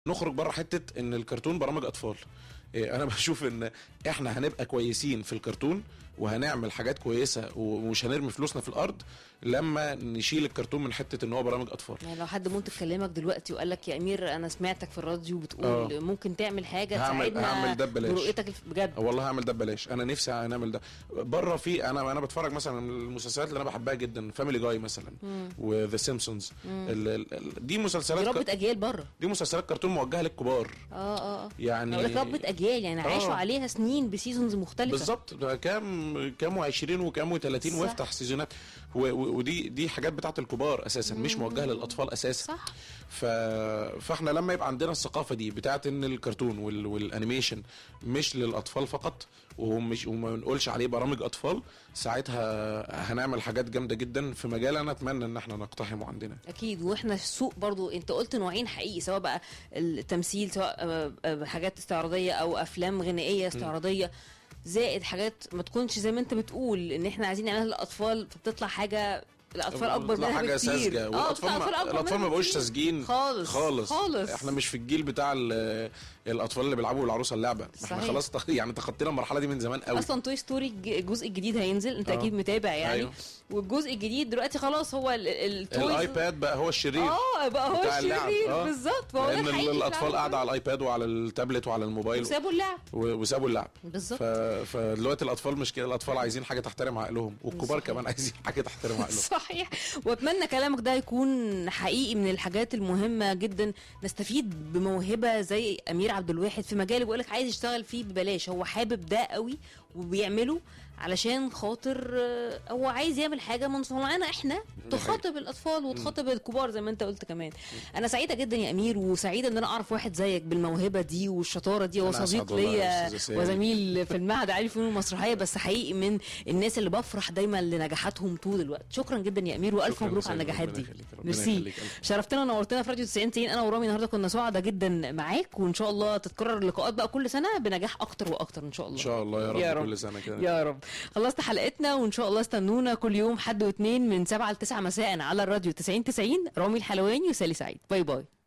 نخرج بره حته ان الكرتون برامج اطفال إيه، انا بشوف ان احنا هنبقى كويسين في الكرتون وهنعمل حاجات كويسه ومش هنرمي فلوسنا في الارض لما نشيل الكرتون من حته ان هو برامج اطفال يعني لو حد منتج كلمك دلوقتي وقال لك يا امير انا سمعتك في الراديو بتقول آه. ممكن تعمل حاجه هعمل- تساعدنا هعمل ده ببلاش. برؤيتك الف- بجد والله هعمل ده ببلاش انا نفسي نعمل ده بره في انا انا بتفرج مثلا من المسلسلات اللي انا بحبها جدا فاميلي جاي مثلا وذا سيمبسونز دي مسلسلات دي كر- ربة اجيال بره دي مسلسلات كرتون موجهه للكبار اه اه اه يعني اقول لك ربة اجيال يعني عاشوا آه. عليها سنين بسيزونز مختلفه بالظبط ده كام كام و20 وكام و30 صح. وافتح سيزونات و- و- ودي دي حاجات بتاعت الكبار اساسا مش موجهه للاطفال اساسا صح ف... فاحنا لما يبقى عندنا الثقافه دي بتاعت ان الكرتون وال... والانيميشن مش للاطفال فقط ومش وما نقولش عليه برامج اطفال ساعتها هنعمل حاجات جامده جدا في مجال انا اتمنى ان احنا نقتحمه عندنا اكيد واحنا في السوق برضو انت قلت نوعين حقيقي سواء بقى التمثيل سواء آه، آه، حاجات استعراضيه او افلام غنائيه استعراضيه زائد حاجات ما تكونش زي ما انت بتقول ان احنا عايزين نعملها للاطفال فبتطلع حاجه الاطفال اكبر بتطلع منها حاجه بكتير ساذجه آه، والاطفال بتطلع ما... أكبر الاطفال منها ما بقوش بكتير. ساذجين خالص خالص خالص احنا مش في الجيل بتاع ال- الاطفال اللي بيلعبوا بالعروسه اللعبه احنا صحيح. خلاص تخ... يعني تخطينا المرحله دي من زمان قوي اصلا توي ستوري الج- الجزء الجديد هينزل انت آه. اكيد متابع يعني أيوه. والجزء الجديد دلوقتي خلاص هو ال- ال- التويز الايباد بقى هو الشرير اه بقى هو بتاع اللعب. الشرير آه. بالظبط ما هو ده لان الحقيقي في الاطفال العالم قاعده كله. على الايباد وعلى التابلت وعلى الموبايل وسابوا اللعب و- وسابوا اللعب بالظبط ف... فدلوقتي الاطفال مش كده الاطفال عايزين حاجه تحترم عقلهم والكبار صحيح. كمان عايزين حاجه تحترم عقلهم صحيح واتمنى كلامك ده يكون حقيقي من الحاجات المهمه جدا نستفيد بموهبه زي امير عبد الواحد في مجال بيقول لك عايز يشتغل فيه ببلاش هو حابب ده قوي وبيعمله علشان خاطر آه، هو عايز يعمل حاجه من صنعنا احنا تخاطب الاطفال وتخاطب الكبار زي ما انت قلت كمان انا سعيده جدا يا امير وسعيده ان انا اعرف واحد زيك بالموهبه دي والشطاره دي هو أنا صديق أسعد والله يا ليا أستاذة سامي. وزميل في المعهد العالي للفنون المسرحيه بس حقيقي من الناس اللي بفرح دايما لنجاحاتهم طول الوقت شكرا جدا يا امير والف شكراً مبروك على لسامي، النجاحات ربنا دي يخليك، ربنا ميرسي يخليك، ألف شرفتنا ونورتنا في راديو 90 90 انا ورامي النهارده كنا سعداء جدا معاك وان شاء الله تتكرر اللقاءات بقى كل سنه بنجاح اكتر واكتر ان شاء الله ان شاء الله يا رب, يا رب. كل سنه كده يا رب خلصت حلقتنا وان شاء الله استنونا كل يوم حد واثنين من 7 ل 9 مساء على الراديو 90 90 رامي الحلواني وسالي سعيد باي باي